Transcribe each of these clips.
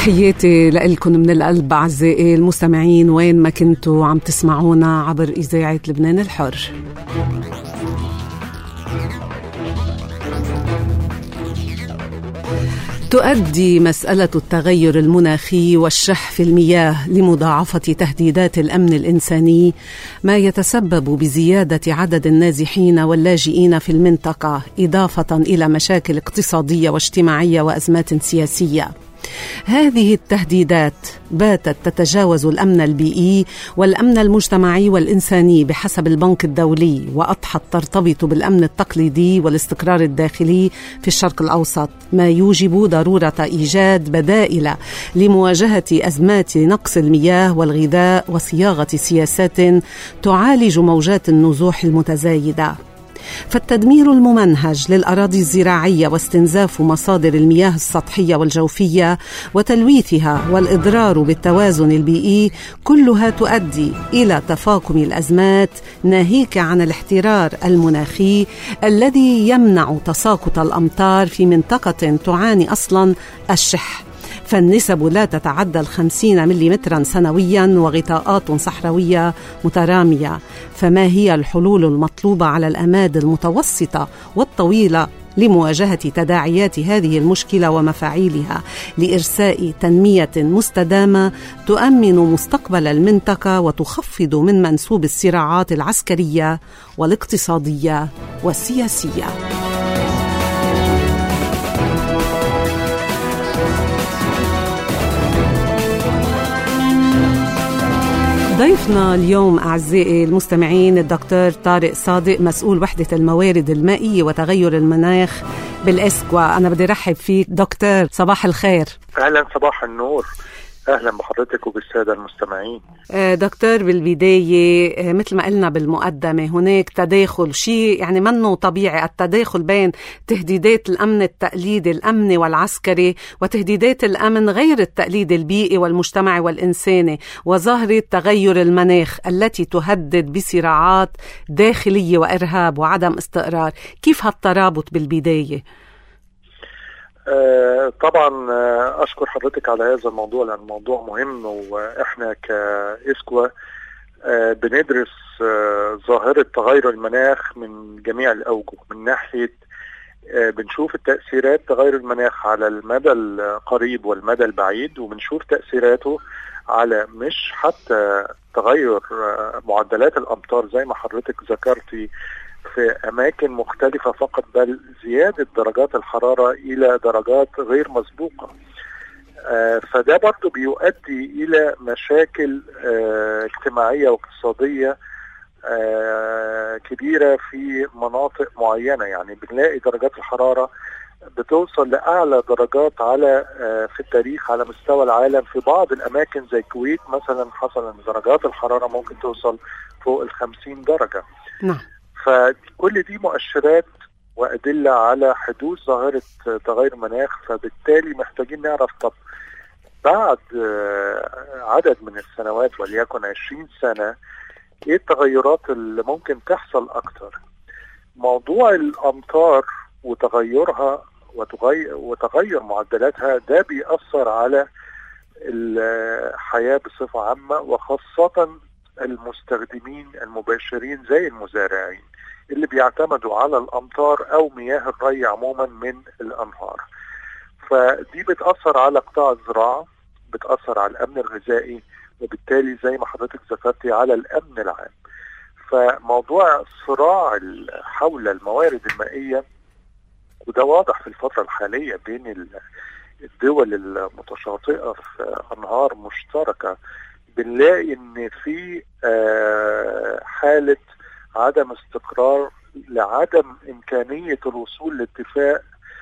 تحياتي لكم من القلب أعزائي المستمعين وين ما كنتوا عم تسمعونا عبر إذاعة لبنان الحر تؤدي مسألة التغير المناخي والشح في المياه لمضاعفة تهديدات الأمن الإنساني ما يتسبب بزيادة عدد النازحين واللاجئين في المنطقة إضافة إلى مشاكل اقتصادية واجتماعية وأزمات سياسية هذه التهديدات باتت تتجاوز الامن البيئي والامن المجتمعي والانساني بحسب البنك الدولي واضحت ترتبط بالامن التقليدي والاستقرار الداخلي في الشرق الاوسط ما يوجب ضروره ايجاد بدائل لمواجهه ازمات نقص المياه والغذاء وصياغه سياسات تعالج موجات النزوح المتزايده فالتدمير الممنهج للاراضي الزراعيه واستنزاف مصادر المياه السطحيه والجوفيه وتلويثها والاضرار بالتوازن البيئي كلها تؤدي الى تفاقم الازمات ناهيك عن الاحترار المناخي الذي يمنع تساقط الامطار في منطقه تعاني اصلا الشح فالنسب لا تتعدى الخمسين مليمترا سنويا وغطاءات صحراوية مترامية فما هي الحلول المطلوبة على الأماد المتوسطة والطويلة لمواجهه تداعيات هذه المشكله ومفاعيلها لارساء تنميه مستدامه تؤمن مستقبل المنطقه وتخفض من منسوب الصراعات العسكريه والاقتصاديه والسياسيه ضيفنا اليوم أعزائي المستمعين الدكتور طارق صادق مسؤول وحدة الموارد المائية وتغير المناخ بالإسكوا أنا بدي رحب فيك دكتور صباح الخير أهلا صباح النور اهلا بحضرتك وبالساده المستمعين. آه، دكتور بالبدايه آه، مثل ما قلنا بالمقدمه هناك تداخل شيء يعني منه طبيعي التداخل بين تهديدات الامن التقليدي الامني والعسكري وتهديدات الامن غير التقليدي البيئي والمجتمعي والانساني وظاهره تغير المناخ التي تهدد بصراعات داخليه وارهاب وعدم استقرار، كيف هالترابط بالبدايه؟ آه، طبعا آه، اشكر حضرتك على هذا الموضوع لان الموضوع مهم واحنا كاسكوا آه، بندرس ظاهرة تغير المناخ من جميع الأوجه من ناحية بنشوف التأثيرات تغير المناخ على المدى القريب والمدى البعيد وبنشوف تأثيراته على مش حتى تغير معدلات الأمطار زي ما حضرتك ذكرتي في أماكن مختلفة فقط بل زيادة درجات الحرارة إلى درجات غير مسبوقة آه فده برضه بيؤدي إلى مشاكل آه اجتماعية واقتصادية آه كبيرة في مناطق معينة يعني بنلاقي درجات الحرارة بتوصل لأعلى درجات على في التاريخ على مستوى العالم في بعض الأماكن زي الكويت مثلا حصل أن درجات الحرارة ممكن توصل فوق ال 50 درجة نعم فكل دي مؤشرات وأدلة على حدوث ظاهرة تغير المناخ فبالتالي محتاجين نعرف طب بعد عدد من السنوات وليكن 20 سنة ايه التغيرات اللي ممكن تحصل اكتر موضوع الامطار وتغيرها وتغير وتغير معدلاتها ده بيأثر على الحياة بصفة عامة وخاصة المستخدمين المباشرين زي المزارعين اللي بيعتمدوا على الامطار او مياه الري عموما من الانهار فدي بتاثر على قطاع الزراعه بتاثر على الامن الغذائي وبالتالي زي ما حضرتك ذكرتي على الامن العام فموضوع الصراع حول الموارد المائيه وده واضح في الفتره الحاليه بين الدول المتشاطئه في انهار مشتركه بنلاقي ان في حاله عدم استقرار لعدم امكانيه الوصول لاتفاق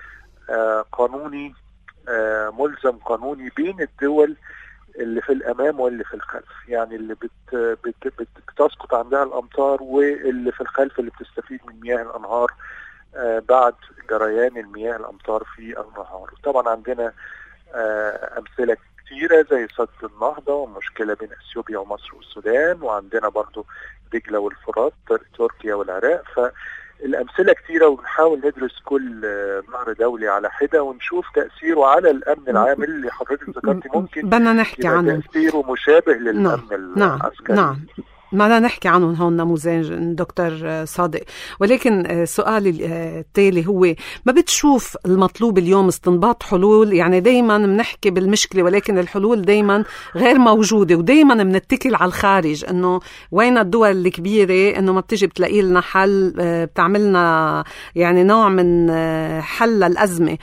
قانوني ملزم قانوني بين الدول اللي في الامام واللي في الخلف يعني اللي بت بت بت بتسقط عندها الامطار واللي في الخلف اللي بتستفيد من مياه الانهار بعد جريان المياه الامطار في النهار طبعا عندنا امثله كتيره زي سد النهضه ومشكله بين اثيوبيا ومصر والسودان وعندنا برضو دجله والفرات تركيا والعراق الامثله كثيره وبنحاول ندرس كل نهر دولي على حده ونشوف تاثيره على الامن العام اللي حضرتك ذكرتي ممكن بدنا نحكي عنه تاثيره مشابه للامن نعم. العسكري نعم ما نحكي عنهم هون نموذج دكتور صادق ولكن سؤالي التالي هو ما بتشوف المطلوب اليوم استنباط حلول يعني دايما بنحكي بالمشكلة ولكن الحلول دايما غير موجودة ودايما بنتكل على الخارج انه وين الدول الكبيرة انه ما بتجي بتلاقي لنا حل بتعملنا يعني نوع من حل للأزمة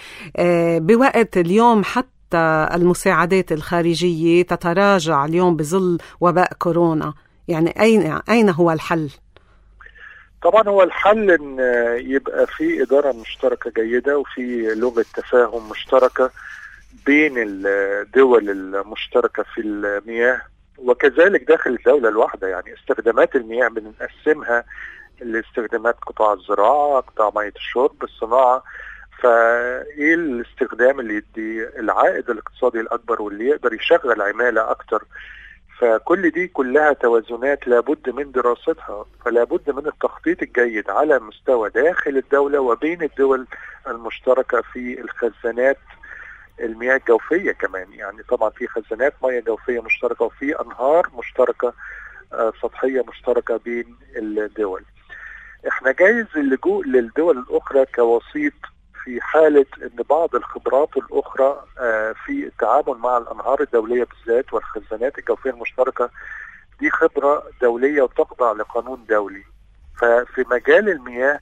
بوقت اليوم حتى المساعدات الخارجية تتراجع اليوم بظل وباء كورونا يعني أين أين هو الحل؟ طبعا هو الحل ان يبقى في اداره مشتركه جيده وفي لغه تفاهم مشتركه بين الدول المشتركه في المياه وكذلك داخل الدوله الواحده يعني استخدامات المياه بنقسمها لاستخدامات قطاع الزراعه، قطاع ميه الشرب، الصناعه فايه الاستخدام اللي يدي العائد الاقتصادي الاكبر واللي يقدر يشغل عماله اكتر فكل دي كلها توازنات لابد من دراستها فلا بد من التخطيط الجيد على مستوى داخل الدولة وبين الدول المشتركة في الخزانات المياه الجوفية كمان يعني طبعا في خزانات مياه جوفية مشتركة وفي أنهار مشتركة سطحية مشتركة بين الدول احنا جايز اللجوء للدول الأخرى كوسيط في حالة أن بعض الخبرات الأخرى في التعامل مع الأنهار الدولية بالذات والخزانات الجوفية المشتركة دي خبرة دولية وتخضع لقانون دولي ففي مجال المياه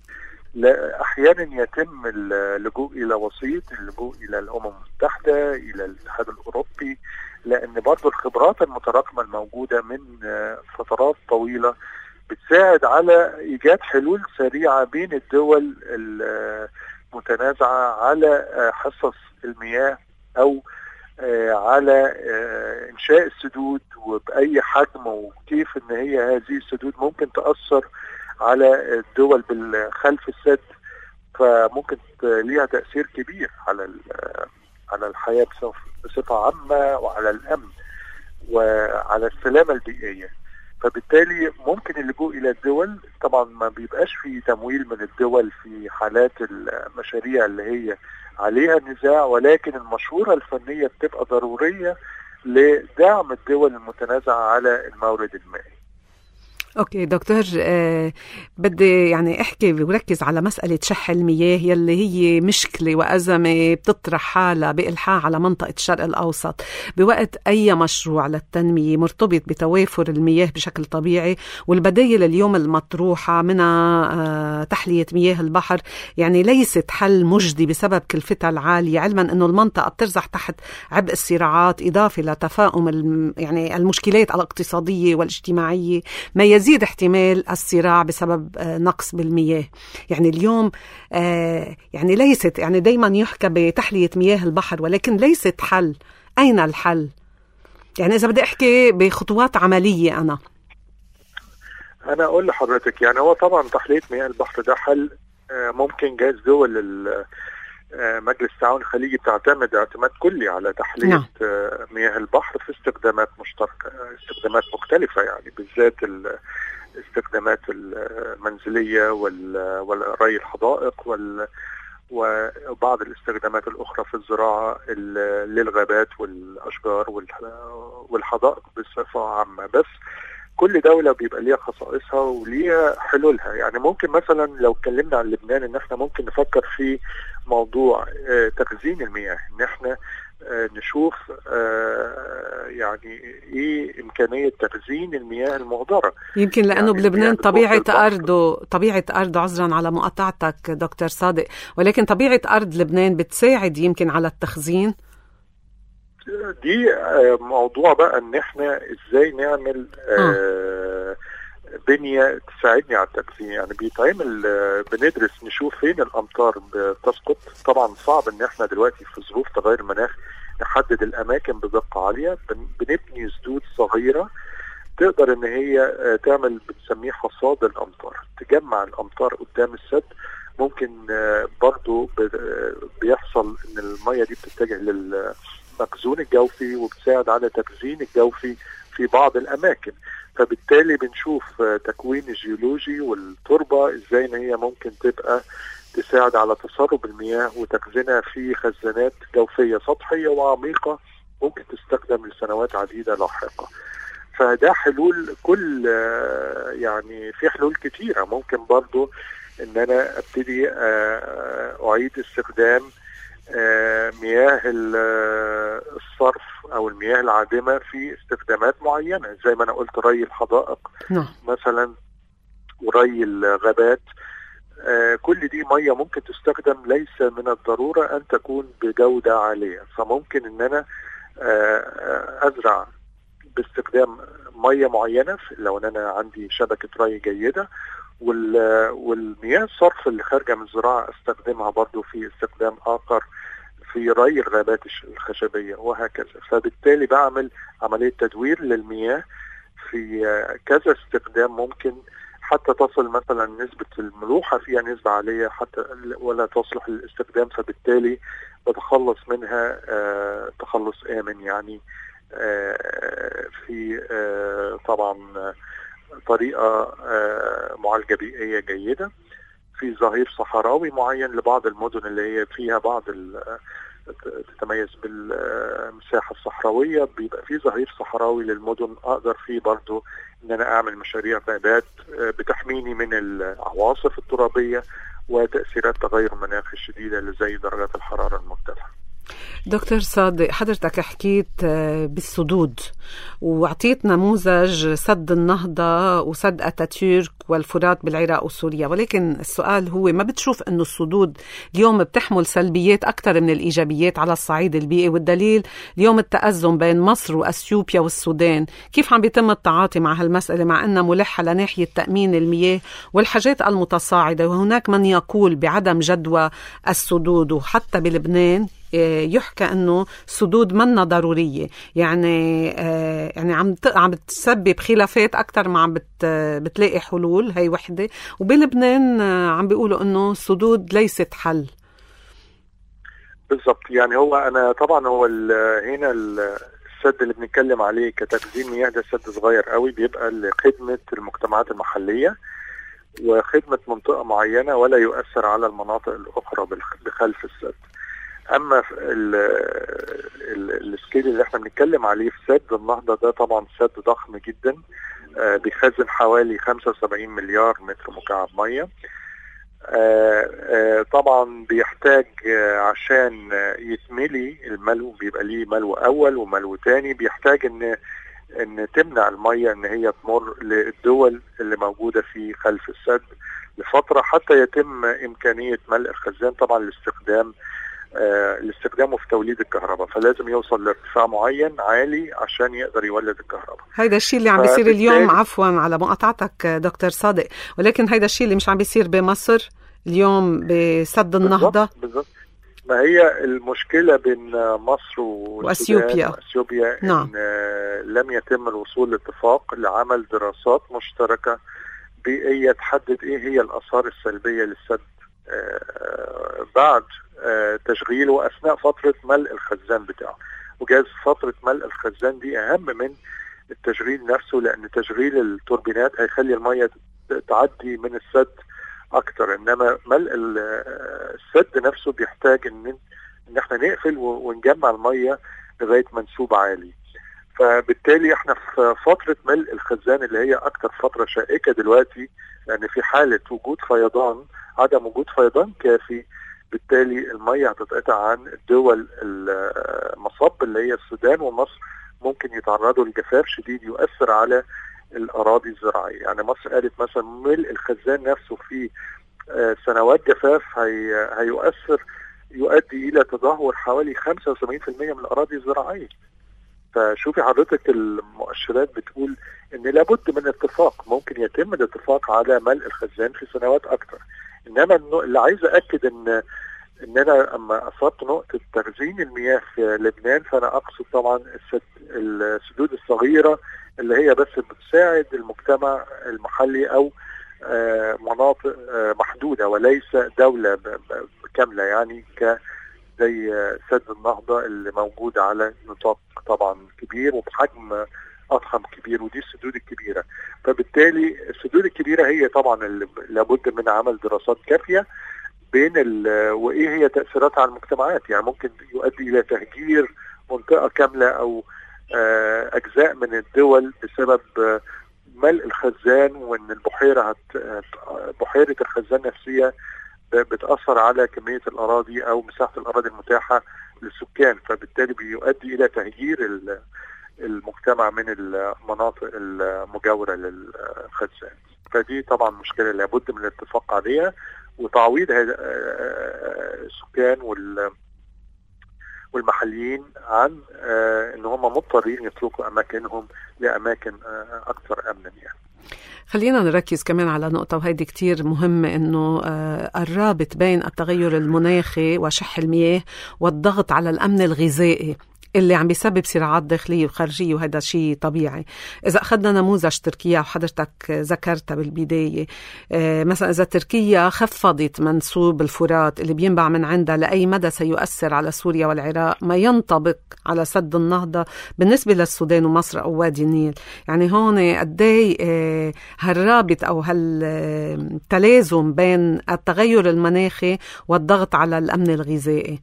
أحيانا يتم اللجوء إلى وسيط اللجوء إلى الأمم المتحدة إلى الاتحاد الأوروبي لأن برضو الخبرات المتراكمة الموجودة من فترات طويلة بتساعد على إيجاد حلول سريعة بين الدول متنازعة على حصص المياه أو على إنشاء السدود وبأي حجم وكيف إن هي هذه السدود ممكن تأثر على الدول خلف السد فممكن ليها تأثير كبير على على الحياة بصفة عامة وعلى الأمن وعلى السلامة البيئية فبالتالي ممكن اللجوء الى الدول طبعا ما بيبقاش في تمويل من الدول في حالات المشاريع اللي هي عليها نزاع ولكن المشوره الفنيه بتبقى ضروريه لدعم الدول المتنازعه على المورد المائي. اوكي دكتور آه بدي يعني احكي وركز على مساله شح المياه يلي هي مشكله وازمه بتطرح حالها بالحاح على منطقه الشرق الاوسط بوقت اي مشروع للتنميه مرتبط بتوافر المياه بشكل طبيعي والبدايل اليوم المطروحه منها آه تحليه مياه البحر يعني ليست حل مجدي بسبب كلفتها العاليه علما انه المنطقه بترزح تحت عبء الصراعات اضافه لتفاؤم يعني المشكلات الاقتصاديه والاجتماعيه ما يزيد يزيد احتمال الصراع بسبب نقص بالمياه يعني اليوم يعني ليست يعني دايما يحكى بتحلية مياه البحر ولكن ليست حل أين الحل يعني إذا بدي أحكي بخطوات عملية أنا أنا أقول لحضرتك يعني هو طبعا تحلية مياه البحر ده حل ممكن جايز دول مجلس التعاون الخليجي بتعتمد اعتماد كلي على تحلية نعم. مياه البحر في استخدامات مشتركة استخدامات مختلفة يعني بالذات الاستخدامات المنزلية والري الحدائق وال وبعض الاستخدامات الأخرى في الزراعة للغابات والأشجار والحدائق بصفة عامة بس كل دولة بيبقى ليها خصائصها وليها حلولها يعني ممكن مثلا لو اتكلمنا عن لبنان ان احنا ممكن نفكر في موضوع اه تخزين المياه ان احنا اه نشوف اه يعني ايه امكانية تخزين المياه المهدرة يمكن لانه يعني بلبنان طبيعة ارضه طبيعة ارضه عذرا على مقاطعتك دكتور صادق ولكن طبيعة ارض لبنان بتساعد يمكن على التخزين دي موضوع بقى ان احنا ازاي نعمل آه بنيه تساعدني على التخزين يعني بيتعمل بندرس نشوف فين الامطار بتسقط طبعا صعب ان احنا دلوقتي في ظروف تغير المناخ نحدد الاماكن بدقه عاليه بنبني سدود صغيره تقدر ان هي تعمل بنسميه حصاد الامطار تجمع الامطار قدام السد ممكن برضو بيحصل ان الميه دي بتتجه لل المخزون الجوفي وبتساعد على تخزين الجوفي في بعض الاماكن فبالتالي بنشوف تكوين الجيولوجي والتربه ازاي ان هي ممكن تبقى تساعد على تسرب المياه وتخزينها في خزانات جوفيه سطحيه وعميقه ممكن تستخدم لسنوات عديده لاحقه. فده حلول كل يعني في حلول كتيره ممكن برضو ان انا ابتدي اعيد استخدام مياه الصرف او المياه العادمه في استخدامات معينه زي ما انا قلت ري الحدائق نعم. مثلا وري الغابات كل دي ميه ممكن تستخدم ليس من الضروره ان تكون بجوده عاليه فممكن ان انا ازرع باستخدام ميه معينه لو انا عندي شبكه ري جيده والمياه الصرف اللي خارجه من الزراعه استخدمها برضو في استخدام اخر في ري الغابات الخشبيه وهكذا فبالتالي بعمل عمليه تدوير للمياه في كذا استخدام ممكن حتى تصل مثلا نسبة الملوحة فيها نسبة عالية حتى ولا تصلح للاستخدام فبالتالي بتخلص منها تخلص آمن يعني في طبعا طريقة معالجة بيئية جيدة في ظهير صحراوي معين لبعض المدن اللي هي فيها بعض تتميز بالمساحة الصحراوية بيبقى في ظهير صحراوي للمدن أقدر فيه برضو إن أنا أعمل مشاريع غابات بتحميني من العواصف الترابية وتأثيرات تغير المناخ الشديدة اللي زي درجات الحرارة المرتفعة دكتور صادق حضرتك حكيت بالسدود واعطيت نموذج سد النهضة وسد أتاتورك والفرات بالعراق وسوريا ولكن السؤال هو ما بتشوف أنه السدود اليوم بتحمل سلبيات أكثر من الإيجابيات على الصعيد البيئي والدليل اليوم التأزم بين مصر وأثيوبيا والسودان كيف عم بيتم التعاطي مع هالمسألة مع أنها ملحة لناحية تأمين المياه والحاجات المتصاعدة وهناك من يقول بعدم جدوى السدود وحتى بلبنان يحكى انه سدود منا ضروريه يعني يعني عم عم بتسبب خلافات اكثر ما عم بتلاقي حلول هي وحده وبلبنان عم بيقولوا انه السدود ليست حل بالضبط يعني هو انا طبعا هو هنا السد اللي بنتكلم عليه كتخزين مياه ده سد صغير قوي بيبقى لخدمه المجتمعات المحليه وخدمه منطقه معينه ولا يؤثر على المناطق الاخرى بخلف السد اما السكيل اللي احنا بنتكلم عليه في سد النهضه ده طبعا سد ضخم جدا آه بيخزن حوالي 75 مليار متر مكعب ميه آه آه طبعا بيحتاج عشان يتملي الملو بيبقى ليه ملو اول وملو تاني بيحتاج ان ان تمنع الميه ان هي تمر للدول اللي موجوده في خلف السد لفتره حتى يتم امكانيه ملء الخزان طبعا لاستخدام آه لاستخدامه في توليد الكهرباء فلازم يوصل لارتفاع معين عالي عشان يقدر يولد الكهرباء هيدا الشيء اللي عم بيصير اليوم عفوا على مقاطعتك دكتور صادق ولكن هيدا الشيء اللي مش عم بيصير بمصر اليوم بسد النهضه بالضبط ما هي المشكله بين مصر واثيوبيا واثيوبيا نعم. ان لم يتم الوصول لاتفاق لعمل دراسات مشتركه بيئيه تحدد ايه هي الاثار السلبيه للسد آه بعد آه تشغيله واثناء فتره ملء الخزان بتاعه وجاز فتره ملء الخزان دي اهم من التشغيل نفسه لان تشغيل التوربينات هيخلي الميه تعدي من السد اكتر انما ملء السد نفسه بيحتاج ان ان احنا نقفل ونجمع الميه لغايه منسوب عالي فبالتالي احنا في فتره ملء الخزان اللي هي اكتر فتره شائكه دلوقتي لان في حاله وجود فيضان عدم وجود فيضان كافي بالتالي الميه هتتقطع عن الدول المصب اللي هي السودان ومصر ممكن يتعرضوا لجفاف شديد يؤثر على الاراضي الزراعيه يعني مصر قالت مثلا ملء الخزان نفسه في سنوات جفاف هي هيؤثر يؤدي الى تدهور حوالي 75% من الاراضي الزراعيه فشوفي حضرتك المؤشرات بتقول ان لابد من اتفاق ممكن يتم الاتفاق على ملء الخزان في سنوات اكثر انما اللي عايز اكد ان ان انا اما اصبت نقطه تخزين المياه في لبنان فانا اقصد طبعا السدود الصغيره اللي هي بس بتساعد المجتمع المحلي او مناطق محدوده وليس دوله كامله يعني ك زي سد النهضه اللي موجود على نطاق طبعا كبير وبحجم اضخم كبير ودي السدود الكبيره فبالتالي السدود الكبيره هي طبعا اللي لابد من عمل دراسات كافيه بين وايه هي تاثيراتها على المجتمعات يعني ممكن يؤدي الى تهجير منطقه كامله او آه، اجزاء من الدول بسبب ملء الخزان وان البحيره هت بحيره الخزان نفسها بتاثر على كميه الاراضي او مساحه الاراضي المتاحه للسكان فبالتالي بيؤدي الى تهجير المجتمع من المناطق المجاوره للخزان فدي طبعا مشكله لابد من الاتفاق عليها وتعويض السكان وال والمحليين عن آه، ان هم مضطرين يتركوا اماكنهم لاماكن آه، اكثر امنا يعني. خلينا نركز كمان على نقطة وهيدي كتير مهمة إنه آه، الرابط بين التغير المناخي وشح المياه والضغط على الأمن الغذائي اللي عم بيسبب صراعات داخلية وخارجية وهذا شيء طبيعي إذا أخذنا نموذج تركيا وحضرتك ذكرتها بالبداية آه، مثلا إذا تركيا خفضت منسوب الفرات اللي بينبع من عندها لأي مدى سيؤثر على سوريا والعراق ما ينطبق على سد النهضة بالنسبة للسودان ومصر أو وادي النيل يعني هون قدي آه، هالرابط أو هالتلازم بين التغير المناخي والضغط على الأمن الغذائي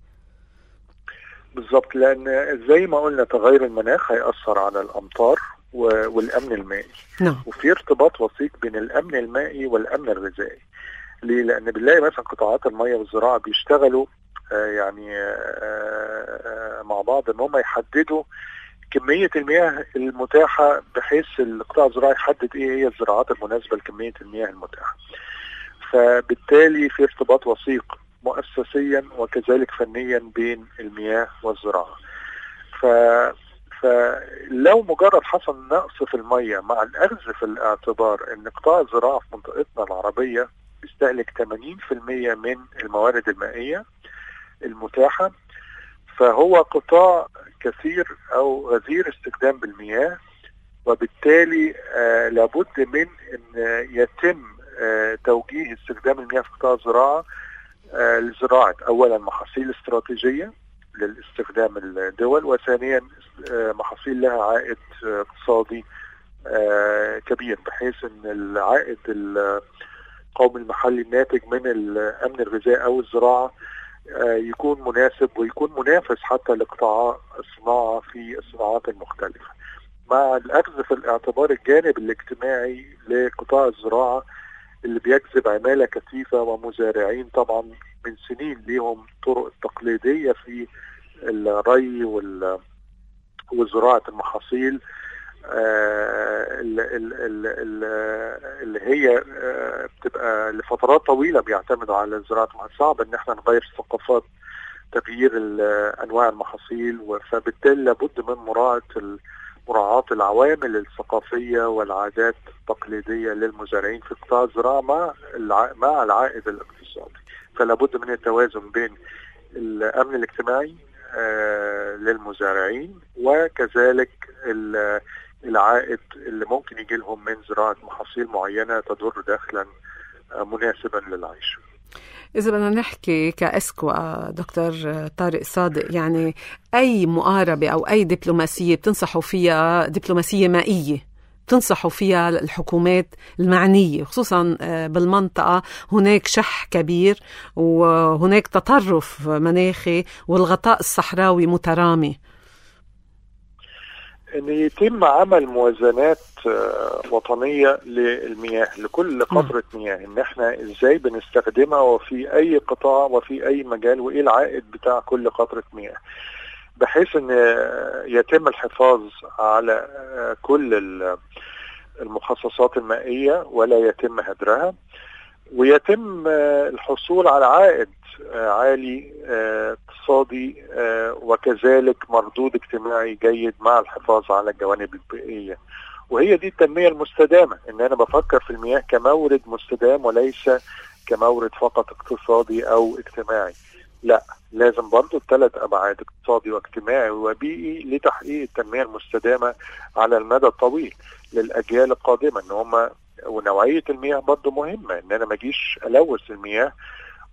بالظبط لان زي ما قلنا تغير المناخ هيأثر على الامطار والامن المائي نعم. وفي ارتباط وثيق بين الامن المائي والامن الغذائي ليه؟ لان بنلاقي مثلا قطاعات الميه والزراعه بيشتغلوا آه يعني آه آه مع بعض ان هم يحددوا كميه المياه المتاحه بحيث القطاع الزراعي يحدد ايه هي الزراعات المناسبه لكميه المياه المتاحه. فبالتالي في ارتباط وثيق مؤسسيا وكذلك فنيا بين المياه والزراعه. ف فلو مجرد حصل نقص في الميه مع الاخذ في الاعتبار ان قطاع الزراعه في منطقتنا العربيه بيستهلك 80% من الموارد المائيه المتاحه فهو قطاع كثير او غزير استخدام بالمياه وبالتالي آه لابد من ان يتم آه توجيه استخدام المياه في قطاع الزراعه آه، لزراعة أولا محاصيل استراتيجية للاستخدام الدول وثانيا آه، محاصيل لها عائد اقتصادي آه، كبير بحيث ان العائد القومي المحلي الناتج من الامن الغذائي او الزراعه يكون مناسب ويكون منافس حتى لقطاع الصناعه في الصناعات المختلفه. مع الاخذ في الاعتبار الجانب الاجتماعي لقطاع الزراعه اللي بيجذب عمالة كثيفة ومزارعين طبعا من سنين ليهم طرق التقليدية في الري وزراعة المحاصيل آه، اللي هي آه، بتبقى لفترات طويله بيعتمدوا على زراعه صعب ان احنا نغير ثقافات تغيير انواع المحاصيل فبالتالي لابد من مراعاه مراعاة العوامل الثقافية والعادات التقليدية للمزارعين في قطاع الزراعة مع مع العائد الاقتصادي فلا بد من التوازن بين الأمن الاجتماعي آه للمزارعين وكذلك العائد اللي ممكن يجي لهم من زراعة محاصيل معينة تضر دخلا آه مناسبا للعيش إذا بدنا نحكي كأسكو دكتور طارق صادق يعني أي مقاربة أو أي دبلوماسية بتنصحوا فيها دبلوماسية مائية تنصحوا فيها الحكومات المعنية خصوصا آه، بالمنطقة هناك شح كبير وهناك تطرف مناخي والغطاء الصحراوي مترامي ان يتم عمل موازنات آه، وطنيه للمياه لكل قطره مياه ان احنا ازاي بنستخدمها وفي اي قطاع وفي اي مجال وايه العائد بتاع كل قطره مياه بحيث ان يتم الحفاظ على آه، كل المخصصات المائيه ولا يتم هدرها ويتم آه، الحصول على عائد عالي اقتصادي آه، وكذلك مردود اجتماعي جيد مع الحفاظ على الجوانب البيئيه وهي دي التنميه المستدامه ان انا بفكر في المياه كمورد مستدام وليس كمورد فقط اقتصادي او اجتماعي لا لازم برضه الثلاث ابعاد اقتصادي واجتماعي وبيئي لتحقيق التنميه المستدامه على المدى الطويل للاجيال القادمه ان هم ونوعيه المياه برضه مهمه ان انا ما اجيش الوث المياه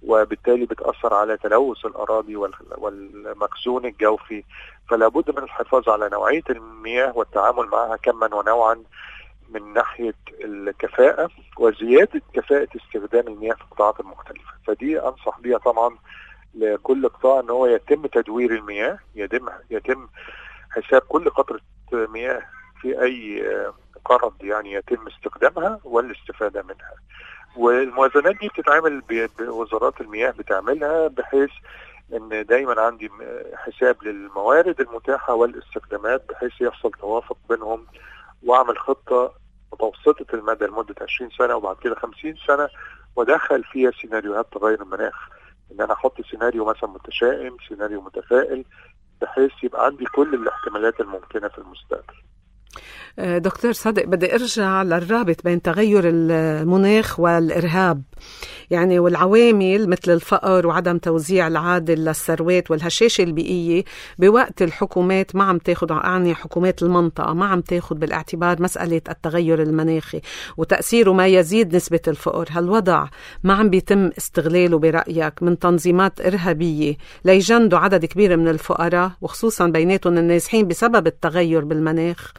وبالتالي بتأثر على تلوث الأراضي والمخزون الجوفي فلا بد من الحفاظ على نوعية المياه والتعامل معها كما ونوعا من ناحية الكفاءة وزيادة كفاءة استخدام المياه في القطاعات المختلفة فدي أنصح بيها طبعا لكل قطاع ان هو يتم تدوير المياه يتم يتم حساب كل قطرة مياه في اي قرض يعني يتم استخدامها والاستفادة منها والموازنات دي بتتعمل بوزارات المياه بتعملها بحيث ان دايما عندي حساب للموارد المتاحة والاستخدامات بحيث يحصل توافق بينهم واعمل خطة متوسطة المدى لمدة 20 سنة وبعد كده 50 سنة ودخل فيها سيناريوهات تغير المناخ ان انا احط سيناريو مثلا متشائم سيناريو متفائل بحيث يبقى عندي كل الاحتمالات الممكنه في المستقبل آه، دكتور صادق بدي ارجع للرابط بين تغير المناخ والارهاب يعني والعوامل مثل الفقر وعدم توزيع العادل للثروات والهشاشه البيئيه بوقت الحكومات ما عم تاخذ اعني حكومات المنطقه ما عم تاخذ بالاعتبار مساله التغير المناخي وتاثيره ما يزيد نسبه الفقر هالوضع ما عم بيتم استغلاله برايك من تنظيمات ارهابيه ليجندوا عدد كبير من الفقراء وخصوصا بيناتهم النازحين بسبب التغير بالمناخ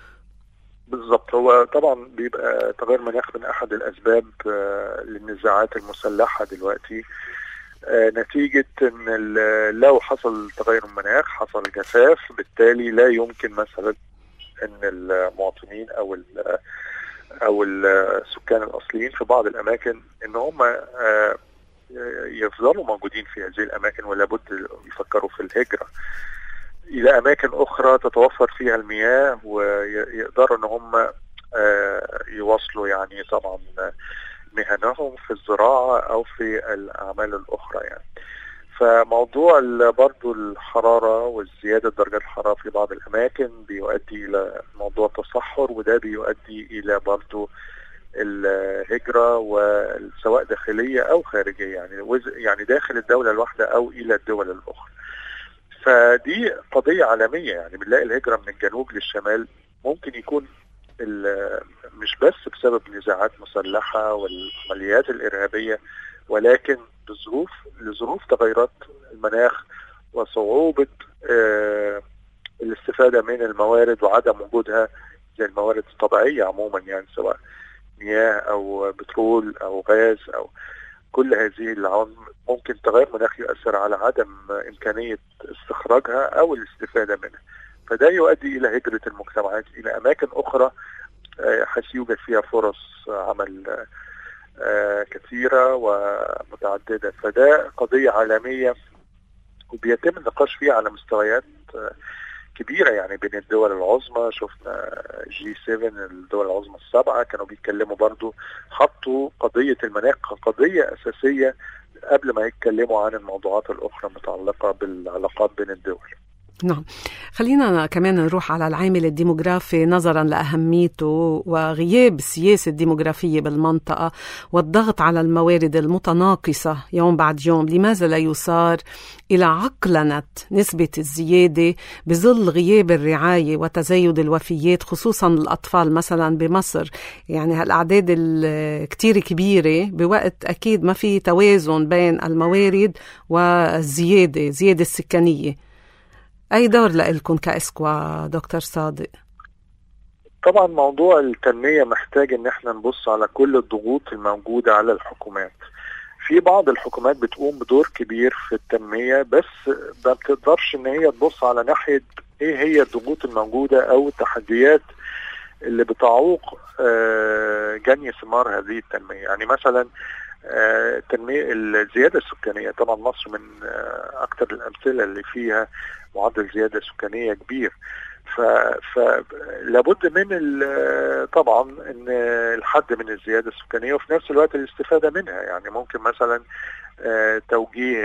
بالظبط هو طبعا بيبقى تغير مناخ من احد الاسباب آه، للنزاعات المسلحه دلوقتي آه، نتيجة ان لو حصل تغير المناخ حصل جفاف بالتالي لا يمكن مثلا ان المواطنين او او السكان الاصليين في بعض الاماكن ان هم آه، يفضلوا موجودين في هذه الاماكن ولا بد يفكروا في الهجره الى اماكن اخرى تتوفر فيها المياه ويقدروا ان هم آه، يواصلوا يعني طبعا مهنهم في الزراعه او في الاعمال الاخرى يعني فموضوع برضو الحرارة والزيادة درجات الحرارة في بعض الأماكن بيؤدي إلى موضوع التصحر وده بيؤدي إلى برضو الهجرة وسواء داخلية أو خارجية يعني يعني داخل الدولة الواحدة أو إلى الدول الأخرى فدي قضيه عالميه يعني بنلاقي الهجره من الجنوب للشمال ممكن يكون مش بس بسبب نزاعات مسلحه والعمليات الارهابيه ولكن لظروف لظروف تغيرات المناخ وصعوبه آه الاستفاده من الموارد وعدم وجودها زي الموارد الطبيعيه عموما يعني سواء مياه او بترول او غاز او كل هذه العوامل ممكن تغير مناخ يؤثر على عدم إمكانية استخراجها أو الاستفادة منها فده يؤدي إلى هجرة المجتمعات إلى أماكن أخرى آه، حيث يوجد فيها فرص عمل آه، كثيرة ومتعددة فده قضية عالمية وبيتم النقاش فيها على مستويات آه، كبيرة يعني بين الدول العظمى شفنا جي 7 الدول العظمى السبعة كانوا بيتكلموا برضو حطوا قضية المناخ كقضية أساسية قبل ما يتكلموا عن الموضوعات الأخرى المتعلقة بالعلاقات بين الدول نعم خلينا كمان نروح على العامل الديموغرافي نظرا لأهميته وغياب السياسة الديموغرافية بالمنطقة والضغط على الموارد المتناقصة يوم بعد يوم لماذا لا يصار إلى عقلنة نسبة الزيادة بظل غياب الرعاية وتزايد الوفيات خصوصا الأطفال مثلا بمصر يعني هالأعداد الكتير كبيرة بوقت أكيد ما في توازن بين الموارد والزيادة زيادة السكانية أي دور لكم كإسكوا دكتور صادق؟ طبعا موضوع التنمية محتاج ان احنا نبص على كل الضغوط الموجودة على الحكومات في بعض الحكومات بتقوم بدور كبير في التنمية بس ما بتقدرش ان هي تبص على ناحية ايه هي الضغوط الموجودة او التحديات اللي بتعوق آه، جني ثمار هذه التنمية يعني مثلا التنمية الزيادة السكانية طبعا مصر من آه، أكثر الأمثلة اللي فيها معدل زيادة سكانية كبير فلابد من طبعا ان الحد من الزياده السكانيه وفي نفس الوقت الاستفاده منها يعني ممكن مثلا آه، توجيه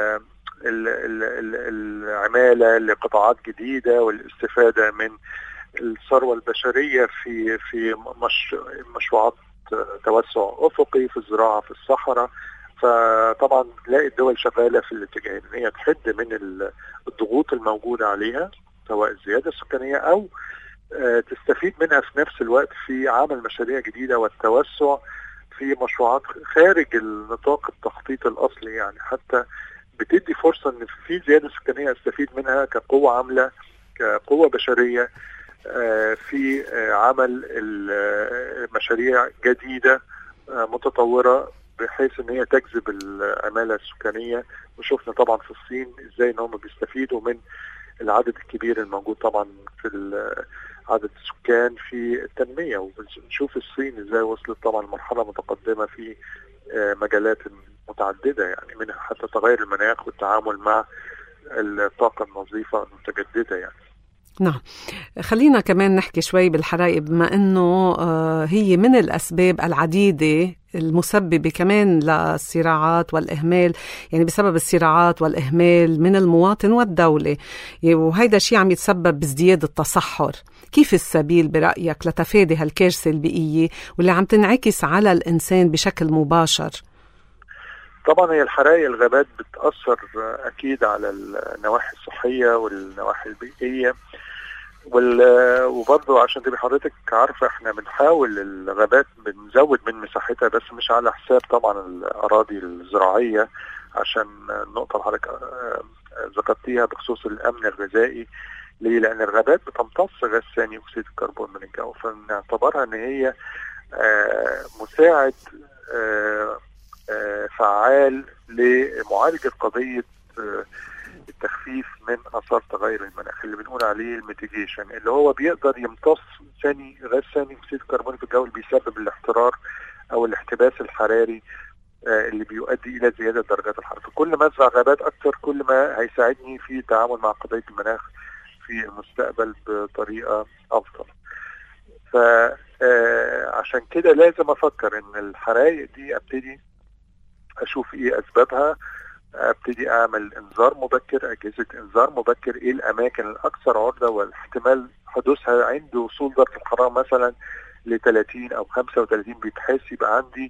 العماله لقطاعات جديده والاستفاده من الثروه البشريه في في مشروعات توسع افقي في الزراعه في الصحراء فطبعا تلاقي الدول شغاله في الاتجاه ان هي تحد من الضغوط الموجوده عليها سواء الزياده السكانيه او آه، تستفيد منها في نفس الوقت في عمل مشاريع جديده والتوسع في مشروعات خارج النطاق التخطيط الاصلي يعني حتى بتدي فرصه ان في زياده سكانيه استفيد منها كقوه عامله كقوه بشريه آه، في آه، عمل مشاريع جديده آه، متطوره بحيث ان هي تجذب العماله السكانيه وشفنا طبعا في الصين ازاي ان هم بيستفيدوا من العدد الكبير الموجود طبعا في عدد السكان في التنميه وبنشوف الصين ازاي وصلت طبعا لمرحله متقدمه في مجالات متعدده يعني منها حتى تغير المناخ والتعامل مع الطاقه النظيفه المتجدده يعني نعم خلينا كمان نحكي شوي بالحرائق بما انه آه، هي من الاسباب العديده المسببه كمان للصراعات والاهمال يعني بسبب الصراعات والاهمال من المواطن والدوله وهيدا الشيء عم يتسبب بازدياد التصحر كيف السبيل برايك لتفادي هالكارثه البيئيه واللي عم تنعكس على الانسان بشكل مباشر طبعا هي الحرائق الغابات بتاثر اكيد على النواحي الصحيه والنواحي البيئيه وبرضه عشان تبقي حضرتك عارفه احنا بنحاول الغابات بنزود من مساحتها بس مش على حساب طبعا الاراضي الزراعيه عشان النقطه اللي حضرتك آه، ذكرتيها بخصوص الامن الغذائي ليه؟ لان الغابات بتمتص غاز ثاني اكسيد الكربون من الجو فنعتبرها ان هي آه، مساعد آه، فعال لمعالجه قضيه التخفيف من اثار تغير المناخ اللي بنقول عليه الميتيجيشن اللي هو بيقدر يمتص ثاني غاز ثاني اكسيد الكربون في الجو اللي بيسبب الاحترار او الاحتباس الحراري آه، اللي بيؤدي الى زياده درجات الحراره فكل ما ازرع غابات اكثر كل ما هيساعدني في التعامل مع قضيه المناخ في المستقبل بطريقه افضل فعشان آه، كده لازم افكر ان الحرائق دي ابتدي اشوف ايه اسبابها ابتدي اعمل انذار مبكر اجهزه انذار مبكر ايه الاماكن الاكثر عرضه والاحتمال حدوثها عند وصول درجه الحراره مثلا ل 30 او 35 بيتحس يبقى عندي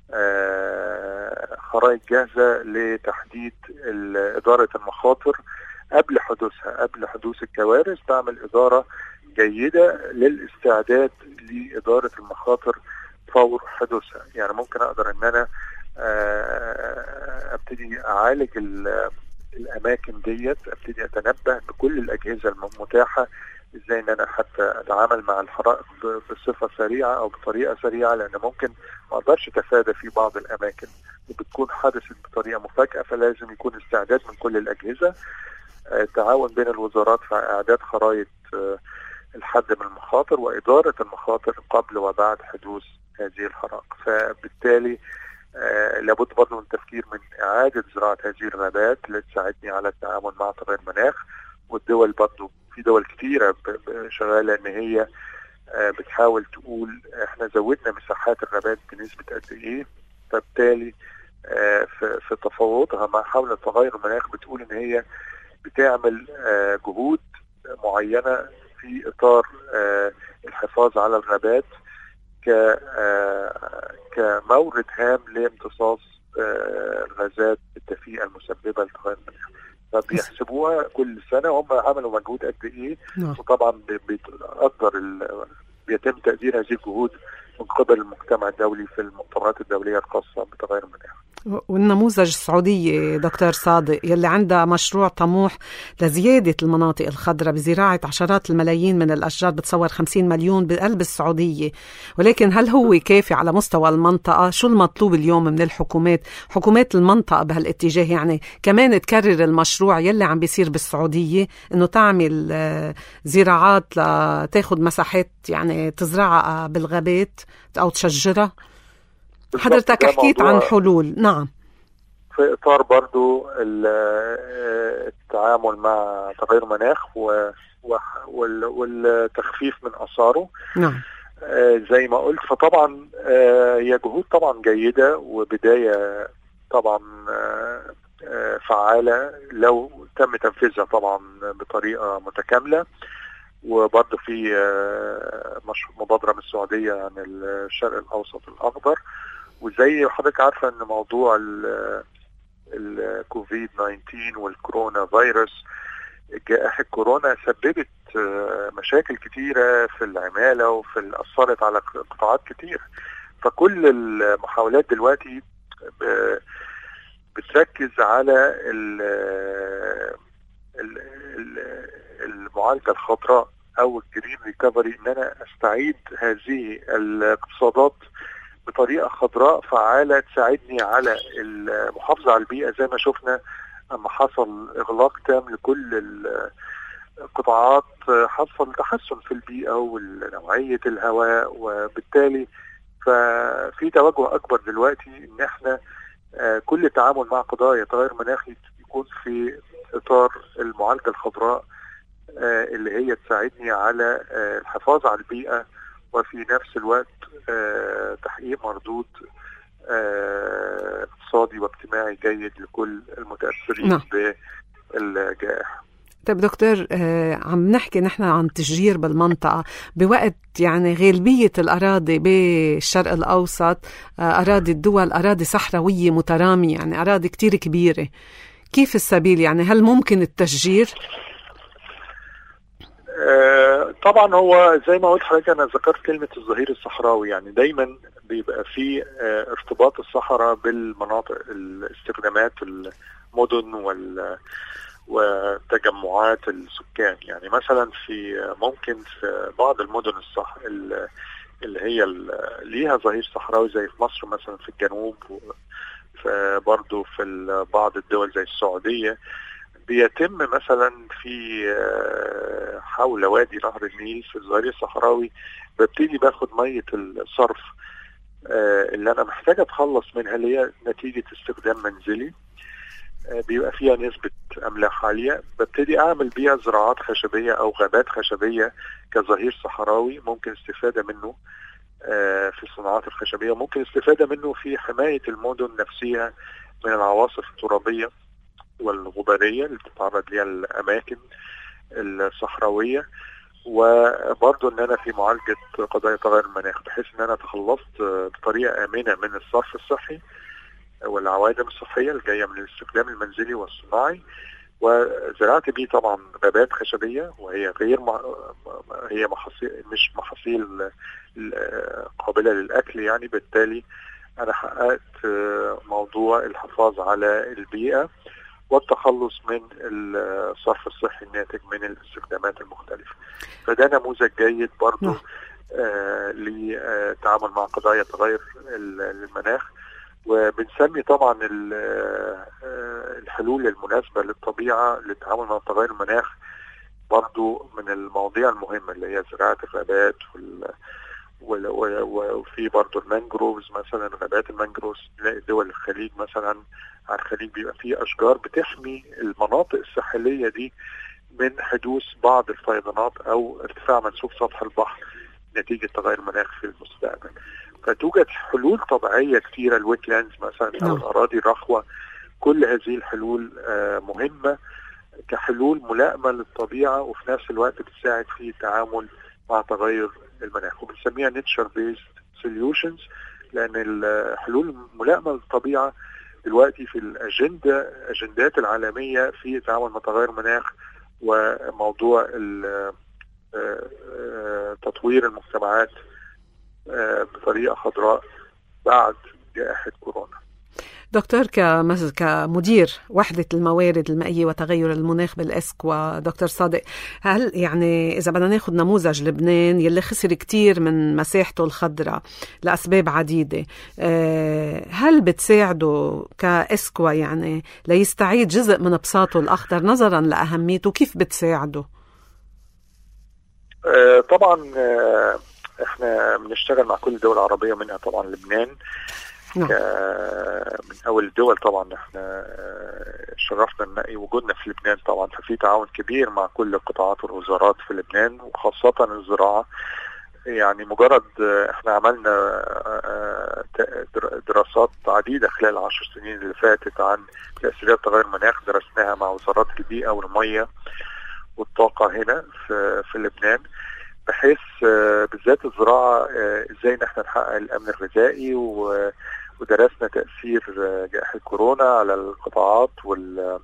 آه خرائط جاهزه لتحديد اداره المخاطر قبل حدوثها قبل حدوث الكوارث بعمل اداره جيده للاستعداد لاداره المخاطر فور حدوثها يعني ممكن اقدر ان انا آه، ابتدي اعالج الاماكن ديت ابتدي اتنبه بكل الاجهزه المتاحه ازاي ان انا حتى اتعامل مع الحرائق بصفه سريعه او بطريقه سريعه لان ممكن ما اقدرش اتفادى في بعض الاماكن وبتكون حدثت بطريقه مفاجاه فلازم يكون استعداد من كل الاجهزه التعاون آه، بين الوزارات في اعداد خرائط آه، الحد من المخاطر واداره المخاطر قبل وبعد حدوث هذه الحرائق فبالتالي آه لابد برضه من التفكير من إعادة زراعة هذه الغابات اللي تساعدني على التعامل مع تغير المناخ والدول برضه في دول كثيرة شغالة إن هي آه بتحاول تقول إحنا زودنا مساحات الغابات بنسبة قد إيه فبالتالي آه في, في تفاوضها مع حول تغير المناخ بتقول إن هي بتعمل آه جهود معينة في إطار آه الحفاظ على الغابات آه، كمورد هام لامتصاص آه، الغازات الدفيئه المسببه لتغير المناخ فبيحسبوها كل سنه هم عملوا مجهود قد ايه نعم. وطبعا بيتقدر بيتم تقدير هذه الجهود من قبل المجتمع الدولي في المؤتمرات الدوليه الخاصه بتغير المناخ. والنموذج السعودية دكتور صادق يلي عندها مشروع طموح لزيادة المناطق الخضراء بزراعة عشرات الملايين من الأشجار بتصور 50 مليون بقلب السعودية ولكن هل هو كافي على مستوى المنطقة شو المطلوب اليوم من الحكومات حكومات المنطقة بهالاتجاه يعني كمان تكرر المشروع يلي عم بيصير بالسعودية انه تعمل آه، زراعات لتاخذ مساحات يعني تزرعها بالغابات او تشجرها حضرتك حكيت عن حلول نعم في اطار برضو التعامل مع تغير المناخ والتخفيف من اثاره نعم آه، زي ما قلت فطبعا آه، هي جهود طبعا جيده وبدايه طبعا آه، فعاله لو تم تنفيذها طبعا بطريقه متكامله وبرضه في مبادره من السعوديه عن الشرق الاوسط الاخضر وزي حضرتك عارفه ان موضوع الكوفيد 19 والكورونا فيروس جائحة كورونا سببت آه، مشاكل كتيرة في العمالة وفي أثرت على قطاعات كتير فكل المحاولات دلوقتي بتركز على المعالجه الخضراء او الجرين ريكفري ان انا استعيد هذه الاقتصادات بطريقه خضراء فعاله تساعدني على المحافظه على البيئه زي ما شفنا لما حصل اغلاق تام لكل القطاعات حصل تحسن في البيئه ونوعيه الهواء وبالتالي ففي توجه اكبر دلوقتي ان احنا آه، كل التعامل مع قضايا تغير مناخي يكون في اطار المعالجه الخضراء آه، اللي هي تساعدني على آه، الحفاظ على البيئه وفي نفس الوقت تحقيق مردود اقتصادي واجتماعي جيد لكل المتاثرين نعم. بالجائحه طيب دكتور آه عم نحكي نحن عن تشجير بالمنطقة بوقت يعني غالبية الأراضي بالشرق الأوسط آه أراضي الدول أراضي صحراوية مترامية يعني أراضي كتير كبيرة كيف السبيل يعني هل ممكن التشجير؟ آه طبعا هو زي ما قلت حضرتك انا ذكرت كلمه الظهير الصحراوي يعني دايما بيبقى في آه ارتباط الصحراء بالمناطق الاستخدامات المدن وال وتجمعات السكان يعني مثلا في ممكن في بعض المدن الصح اللي هي ليها ظهير صحراوي زي في مصر مثلا في الجنوب برضه في بعض الدول زي السعودية بيتم مثلا في حول وادي نهر النيل في الظهير الصحراوي ببتدي باخد مية الصرف اللي انا محتاج اتخلص منها اللي هي نتيجة استخدام منزلي بيبقى فيها نسبة أملاح عالية ببتدي أعمل بيها زراعات خشبية أو غابات خشبية كظهير صحراوي ممكن استفادة منه آه، في الصناعات الخشبية ممكن استفادة منه في حماية المدن نفسها من العواصف الترابية والغبارية اللي بتتعرض ليها الأماكن الصحراوية وبرضه ان انا في معالجه قضايا تغير المناخ بحيث ان انا تخلصت بطريقه امنه من الصرف الصحي والعوادم الصحيه الجايه من الاستخدام المنزلي والصناعي وزراعه بيه طبعا غابات خشبيه وهي غير مع... هي محاصيل مش محاصيل قابله للاكل يعني بالتالي انا حققت موضوع الحفاظ على البيئه والتخلص من الصرف الصحي الناتج من الاستخدامات المختلفه فده نموذج جيد برضه نعم. آه للتعامل مع قضايا تغير المناخ وبنسمي طبعا آه، الحلول المناسبة للطبيعة للتعامل مع تغير المناخ برضو من المواضيع المهمة اللي هي زراعة الغابات وال وفي برضه المانجروفز مثلا غابات المانجروفز نلاقي دول الخليج مثلا على الخليج بيبقى فيه اشجار بتحمي المناطق الساحليه دي من حدوث بعض الفيضانات او ارتفاع منسوب سطح البحر نتيجه تغير المناخ في المستقبل. فتوجد حلول طبيعيه كثيره الويت لاندز مثلا او نعم. الاراضي الرخوه كل هذه الحلول آه، مهمه كحلول ملائمه للطبيعه وفي نفس الوقت بتساعد في التعامل مع تغير المناخ وبنسميها نيتشر بيست سوليوشنز لان الحلول الملائمه للطبيعه دلوقتي في الاجنده اجندات العالميه في التعامل مع تغير المناخ وموضوع آه، آه، تطوير المجتمعات آه، بطريقه خضراء بعد جائحه كورونا. دكتور كمدير وحدة الموارد المائية وتغير المناخ بالإسكوا دكتور صادق هل يعني إذا بدنا ناخذ نموذج لبنان يلي خسر كتير من مساحته الخضراء لأسباب عديدة آه، هل بتساعده كإسكوا يعني ليستعيد جزء من بساطه الأخضر نظرا لأهميته كيف بتساعده؟ آه، طبعا احنا بنشتغل مع كل الدول العربيه منها طبعا لبنان نعم. من اول الدول طبعا احنا شرفنا نلاقي وجودنا في لبنان طبعا ففي تعاون كبير مع كل القطاعات والوزارات في لبنان وخاصه الزراعه يعني مجرد احنا عملنا دراسات عديده خلال العشر سنين اللي فاتت عن تاثيرات تغير المناخ درسناها مع وزارات البيئه والميه والطاقه هنا في في لبنان بحيث آه، بالذات الزراعه آه، ازاي ان احنا نحقق الامن الغذائي ودرسنا تاثير آه، جائحه كورونا على القطاعات وال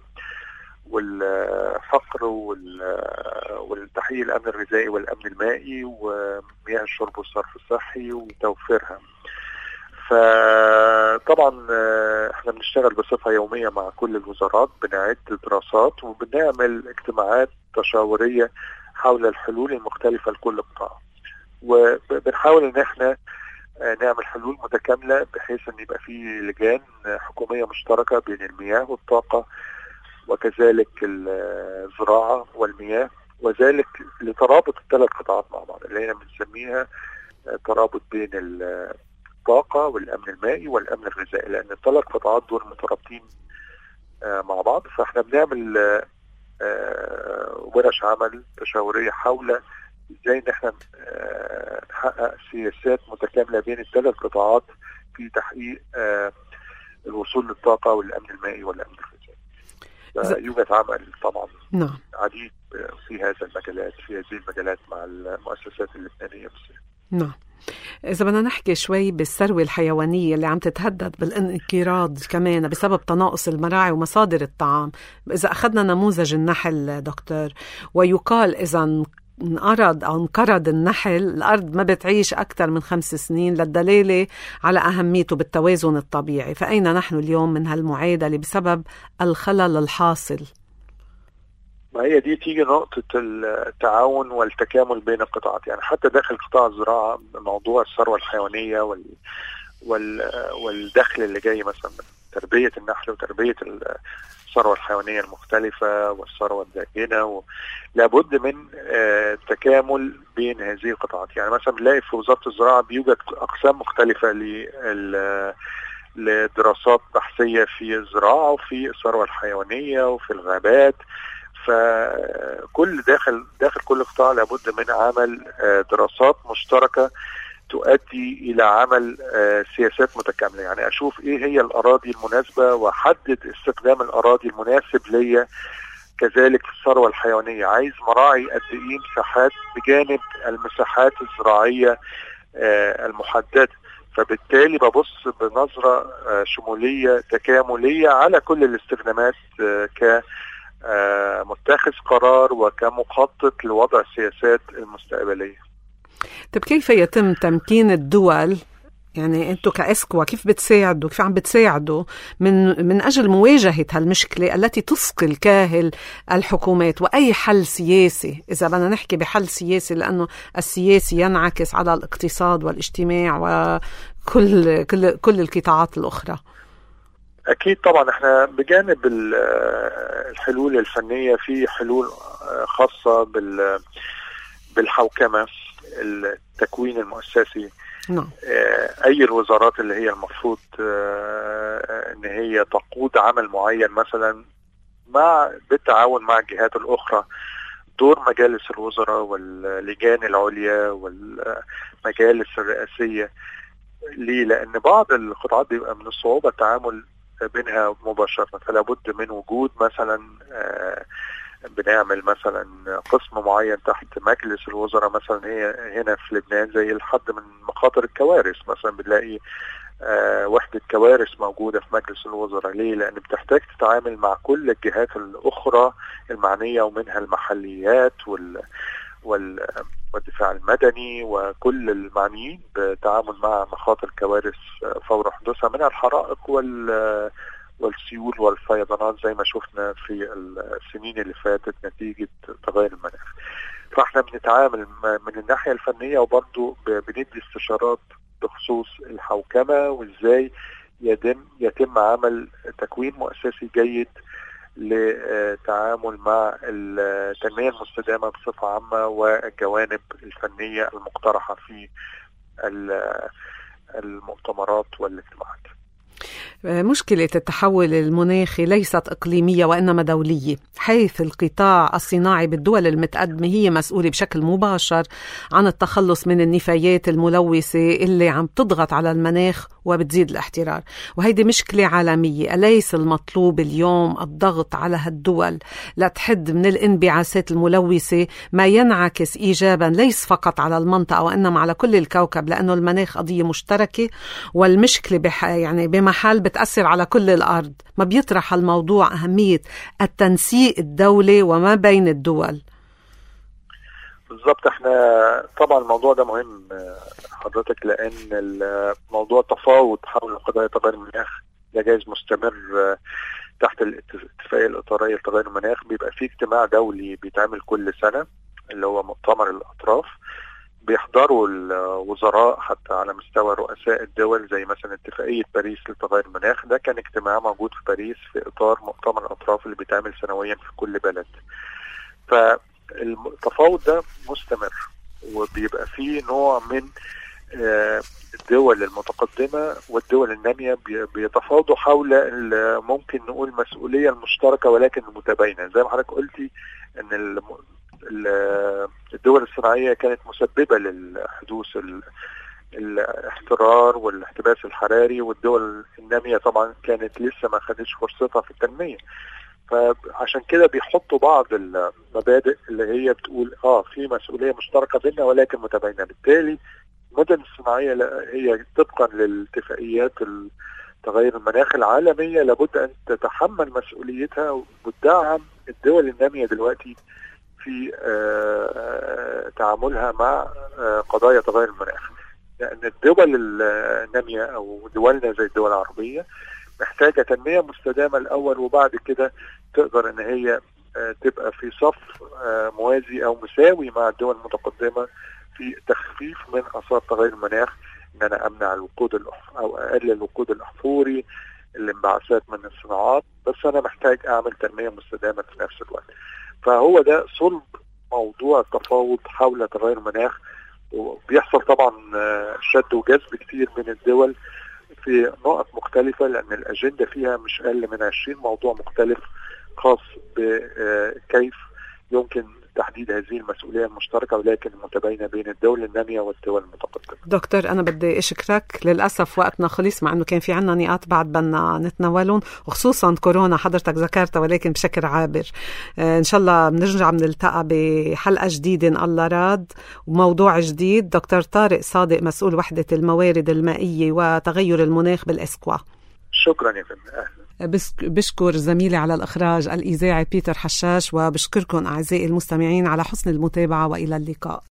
والفقر والتحقيق الامن الغذائي والامن المائي ومياه الشرب والصرف الصحي وتوفيرها. فطبعا احنا بنشتغل بصفه يوميه مع كل الوزارات بنعد دراسات وبنعمل اجتماعات تشاوريه حول الحلول المختلفه لكل قطاع وبنحاول ان احنا نعمل حلول متكامله بحيث ان يبقى في لجان حكوميه مشتركه بين المياه والطاقه وكذلك الزراعه والمياه وذلك لترابط الثلاث قطاعات مع بعض اللي هي بنسميها ترابط بين الطاقه والامن المائي والامن الغذائي لان الثلاث قطاعات دول مترابطين مع بعض فاحنا بنعمل ورش عمل تشاوريه حول ازاي ان احنا نحقق سياسات متكامله بين الثلاث قطاعات في تحقيق الوصول للطاقه والامن المائي والامن الغذائي. يوجد عمل طبعا نعم عديد في هذا المجالات في هذه المجالات مع المؤسسات اللبنانيه بالذات. نعم إذا بدنا نحكي شوي بالثروة الحيوانية اللي عم تتهدد بالانقراض كمان بسبب تناقص المراعي ومصادر الطعام إذا أخذنا نموذج النحل دكتور ويقال إذا انقرض او انقرض النحل الارض ما بتعيش اكثر من خمس سنين للدلاله على اهميته بالتوازن الطبيعي فاين نحن اليوم من هالمعادله بسبب الخلل الحاصل ما هي دي تيجي نقطة التعاون والتكامل بين القطاعات يعني حتى داخل قطاع الزراعة موضوع الثروة الحيوانية وال وال والدخل اللي جاي مثلا من تربية النحل وتربية الثروة الحيوانية المختلفة والثروة الداجنة و... لابد من آه تكامل بين هذه القطاعات يعني مثلا بنلاقي في وزارة الزراعة بيوجد أقسام مختلفة لل لدراسات بحثية في الزراعة وفي الثروة الحيوانية وفي الغابات فكل داخل داخل كل قطاع لابد من عمل آه دراسات مشتركه تؤدي الى عمل آه سياسات متكامله يعني اشوف ايه هي الاراضي المناسبه واحدد استخدام الاراضي المناسب ليا كذلك في الثروه الحيوانيه عايز مراعي قد ايه مساحات بجانب المساحات الزراعيه آه المحدده فبالتالي ببص بنظره شموليه تكامليه على كل الاستخدامات ك متخذ قرار وكمخطط لوضع السياسات المستقبليه. طيب كيف يتم تمكين الدول يعني انتم كاسكوا كيف بتساعدوا كيف عم بتساعدوا من من اجل مواجهه هالمشكله التي تثقل كاهل الحكومات واي حل سياسي اذا بدنا نحكي بحل سياسي لانه السياسي ينعكس على الاقتصاد والاجتماع وكل كل كل القطاعات الاخرى اكيد طبعا احنا بجانب الحلول الفنيه في حلول خاصه بال بالحوكمه التكوين المؤسسي نعم. اي الوزارات اللي هي المفروض ان هي تقود عمل معين مثلا مع بالتعاون مع الجهات الاخرى دور مجالس الوزراء واللجان العليا والمجالس الرئاسيه ليه؟ لان بعض القطاعات بيبقى من الصعوبه التعامل بينها مباشرة فلا بد من وجود مثلا بنعمل مثلا قسم معين تحت مجلس الوزراء مثلا هي هنا في لبنان زي الحد من مخاطر الكوارث مثلا بنلاقي وحدة كوارث موجودة في مجلس الوزراء ليه؟ لأن بتحتاج تتعامل مع كل الجهات الأخرى المعنية ومنها المحليات وال وال والدفاع المدني وكل المعنيين بالتعامل مع مخاطر كوارث فور حدوثها منها الحرائق وال والسيول والفيضانات زي ما شفنا في السنين اللي فاتت نتيجة تغير المناخ فاحنا بنتعامل من الناحية الفنية وبرضه بندي استشارات بخصوص الحوكمة وازاي يتم يتم عمل تكوين مؤسسي جيد للتعامل مع التنمية المستدامة بصفة عامة والجوانب الفنية المقترحة في المؤتمرات والاجتماعات مشكلة التحول المناخي ليست إقليمية وإنما دولية حيث القطاع الصناعي بالدول المتقدمة هي مسؤولة بشكل مباشر عن التخلص من النفايات الملوثة اللي عم تضغط على المناخ وبتزيد الاحترار وهيدي مشكلة عالمية أليس المطلوب اليوم الضغط على هالدول لتحد من الانبعاثات الملوثة ما ينعكس إيجابا ليس فقط على المنطقة وإنما على كل الكوكب لأنه المناخ قضية مشتركة والمشكلة بح يعني بمحل بتأثر على كل الأرض ما بيطرح الموضوع أهمية التنسيق الدولي وما بين الدول بالظبط احنا طبعا الموضوع ده مهم حضرتك لان الموضوع تفاوض حول قضايا تغير المناخ ده جايز مستمر تحت الاتفاقيه الاطاريه لتغير المناخ بيبقى في اجتماع دولي بيتعمل كل سنه اللي هو مؤتمر الاطراف بيحضروا الوزراء حتى على مستوى رؤساء الدول زي مثلا اتفاقية باريس لتغير المناخ ده كان اجتماع موجود في باريس في إطار مؤتمر الأطراف اللي بيتعمل سنويا في كل بلد فالتفاوض ده مستمر وبيبقى فيه نوع من الدول المتقدمة والدول النامية بيتفاوضوا حول ممكن نقول مسؤولية المشتركة ولكن المتباينة زي ما حضرتك قلتي ان الدول الصناعية كانت مسببة للحدوث الاحترار والاحتباس الحراري والدول النامية طبعا كانت لسه ما خدتش فرصتها في التنمية فعشان كده بيحطوا بعض المبادئ اللي هي بتقول اه في مسؤولية مشتركة بيننا ولكن متباينة بالتالي المدن الصناعية هي طبقا للاتفاقيات تغير المناخ العالمية لابد أن تتحمل مسؤوليتها وتدعم الدول النامية دلوقتي في تعاملها مع قضايا تغير المناخ لأن الدول النامية أو دولنا زي الدول العربية محتاجة تنمية مستدامة الأول وبعد كده تقدر إن هي تبقى في صف موازي أو مساوي مع الدول المتقدمة في تخفيف من اثار تغير المناخ ان انا امنع الوقود الأح... او اقلل الوقود الاحفوري الانبعاثات من الصناعات بس انا محتاج اعمل تنميه مستدامه في نفس الوقت فهو ده صلب موضوع التفاوض حول تغير المناخ وبيحصل طبعا شد وجذب كتير من الدول في نقط مختلفة لأن الأجندة فيها مش أقل من 20 موضوع مختلف خاص بكيف يمكن تحديد هذه المسؤولية المشتركة ولكن المتباينة بين الدول النامية والدول المتقدمة دكتور أنا بدي أشكرك للأسف وقتنا خلص مع أنه كان في عنا نقاط بعد بدنا نتناولهم وخصوصا كورونا حضرتك ذكرتها ولكن بشكل عابر آه إن شاء الله بنرجع بنلتقى بحلقة جديدة إن الله راد وموضوع جديد دكتور طارق صادق مسؤول وحدة الموارد المائية وتغير المناخ بالإسكوا شكرا يا فندم أهلا بشكر زميلي على الإخراج الإذاعي بيتر حشاش وبشكركم أعزائي المستمعين على حسن المتابعة وإلى اللقاء